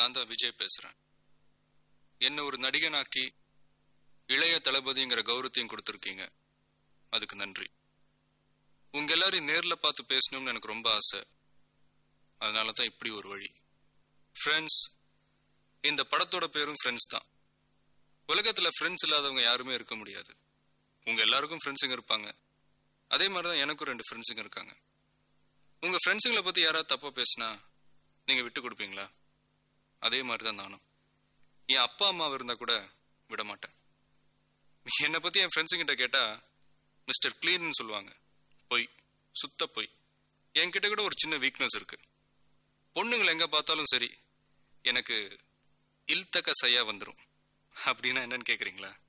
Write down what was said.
நான் தான் விஜய் பேசுறேன் என்ன ஒரு நடிகனாக்கி இளைய தளபதிங்கிற கௌரவத்தையும் கொடுத்துருக்கீங்க அதுக்கு நன்றி உங்க எல்லாரையும் நேர்ல பார்த்து பேசணும்னு எனக்கு ரொம்ப ஆசை அதனால தான் இப்படி ஒரு வழி ஃப்ரெண்ட்ஸ் இந்த படத்தோட பேரும் ஃப்ரெண்ட்ஸ் தான் உலகத்துல ஃப்ரெண்ட்ஸ் இல்லாதவங்க யாருமே இருக்க முடியாது உங்க எல்லாருக்கும் ஃப்ரெண்ட்ஸுங்க இருப்பாங்க அதே மாதிரி தான் எனக்கும் ரெண்டு ஃப்ரெண்ட்ஸுங்க இருக்காங்க உங்க ஃப்ரெண்ட்ஸுங்களை பத்தி யாராவது தப்பா பேசினா நீங்க விட்டு கொடுப்பீங்களா அதே மாதிரி தான் நானும் என் அப்பா அம்மா இருந்தா கூட விட மாட்டேன் என்னை பத்தி என் ஃப்ரெண்ட்ஸுங்கிட்ட கேட்டா மிஸ்டர் கிளீன்னு சொல்லுவாங்க பொய் சுத்த பொய் என்கிட்ட கூட ஒரு சின்ன வீக்னஸ் இருக்கு பொண்ணுங்களை எங்க பார்த்தாலும் சரி எனக்கு இல்தக்க சையா வந்துடும் அப்படின்னா என்னன்னு கேக்குறீங்களா